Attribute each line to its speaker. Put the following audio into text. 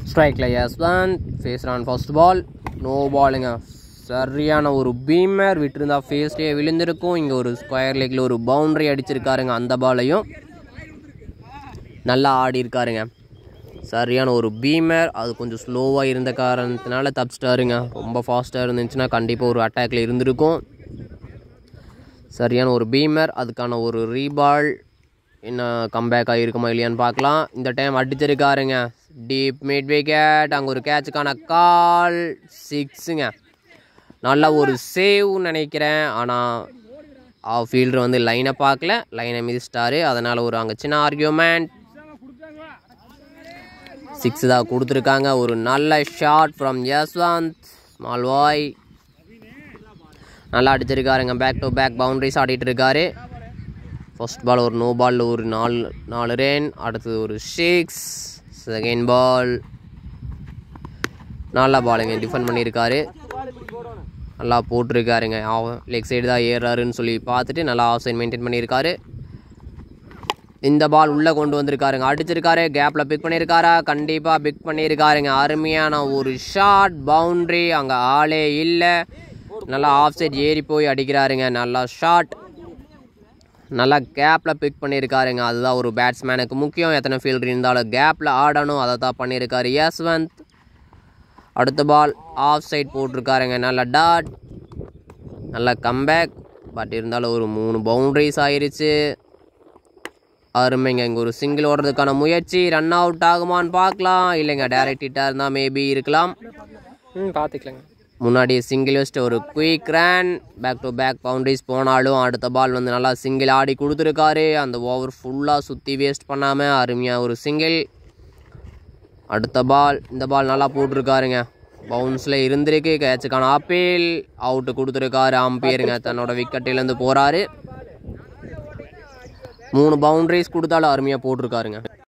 Speaker 1: ஸ்ட்ரைக்கில் yes one face on first ball no பாலுங்க சரியான ஒரு பீமர் விட்டுருந்தா ஃபேஸ்லேயே விழுந்திருக்கும் இங்கே ஒரு ஸ்கொயர் லெக்கில் ஒரு பவுண்டரி அடிச்சிருக்காருங்க அந்த பாலையும் நல்லா ஆடி இருக்காருங்க சரியான ஒரு பீமர் அது கொஞ்சம் ஸ்லோவாக இருந்த காரணத்தினால தப்பிச்சிட்டாருங்க ரொம்ப ஃபாஸ்ட்டாக இருந்துச்சுன்னா கண்டிப்பாக ஒரு அட்டாக்ல இருந்திருக்கும் சரியான ஒரு பீமர் அதுக்கான ஒரு ரீபால் என்ன கம்பேக் ஆகிருக்குமா இல்லையான்னு பார்க்கலாம் இந்த டைம் அடிச்சிருக்காருங்க டீப் மிட் விக்கெட் அங்கே ஒரு கேட்சுக்கான கால் சிக்ஸுங்க நல்ல ஒரு சேவ் நினைக்கிறேன் ஆனால் ஆஃப் ஃபீல்டர் வந்து லைனை பார்க்கல லைனை மிதிச்சிட்டாரு அதனால் ஒரு அங்கே சின்ன ஆர்கியூமெண்ட் சிக்ஸ் தான் கொடுத்துருக்காங்க ஒரு நல்ல ஷாட் ஃப்ரம் யஸ்வந்த் ஸ்மால் வாய் நல்லா அடிச்சிருக்காருங்க பேக் டு பேக் பவுண்டரிஸ் ஆடிட்டு இருக்காரு ஃபர்ஸ்ட் பால் ஒரு நோ பாலில் ஒரு நாலு நாலு ரன் அடுத்தது ஒரு சிக்ஸ் செகண்ட் பால் நல்லா பாலுங்க டிஃபெண்ட் பண்ணியிருக்காரு நல்லா போட்டிருக்காருங்க லெக் சைடு தான் ஏறாருன்னு சொல்லி பார்த்துட்டு நல்லா ஆஃப் சைட் மெயின்டைன் பண்ணியிருக்காரு இந்த பால் உள்ளே கொண்டு வந்திருக்காருங்க அடிச்சிருக்காரு கேப்பில் பிக் பண்ணியிருக்காரா கண்டிப்பாக பிக் பண்ணியிருக்காருங்க அருமையான ஒரு ஷாட் பவுண்ட்ரி அங்கே ஆளே இல்லை நல்லா ஆஃப் சைட் ஏறி போய் அடிக்கிறாருங்க நல்லா ஷாட் நல்லா கேப்பில் பிக் பண்ணியிருக்காருங்க அதுதான் ஒரு பேட்ஸ்மேனுக்கு முக்கியம் எத்தனை ஃபீல்டர் இருந்தாலும் கேப்பில் ஆடணும் அதை தான் பண்ணியிருக்காரு யஸ்வந்த் அடுத்த பால் ஆஃப் சைட் போட்டிருக்காருங்க நல்ல டாட் நல்ல கம்பேக் பட் இருந்தாலும் ஒரு மூணு பவுண்டரிஸ் ஆயிருச்சு அருமைங்க இங்கே ஒரு சிங்கிள் ஓடுறதுக்கான முயற்சி ரன் அவுட் ஆகுமான்னு பார்க்கலாம் இல்லைங்க டைரக்ட் ஹிட்டாக இருந்தால் மேபி இருக்கலாம்
Speaker 2: ம் பார்த்துக்கலாங்க
Speaker 1: முன்னாடி சிங்கிள் வச்சுட்டு ஒரு quick run back to back boundaries போனாலும் அடுத்த பால் வந்து நல்லா சிங்கிள் ஆடி கொடுத்துருக்காரு அந்த ஓவர் ஃபுல்லாக சுற்றி வேஸ்ட் பண்ணாமல் அருமையாக ஒரு சிங்கிள் அடுத்த பால் இந்த பால் நல்லா போட்டிருக்காருங்க பவுன்ஸில் இருந்திருக்கு கேட்சுக்கான அப்பீல் அவுட்டு கொடுத்துருக்காரு அம்பையருங்க தன்னோட விக்கெட்டிலேருந்து போகிறாரு மூணு பவுண்டரிஸ் கொடுத்தாலும் அருமையாக போட்டிருக்காருங்க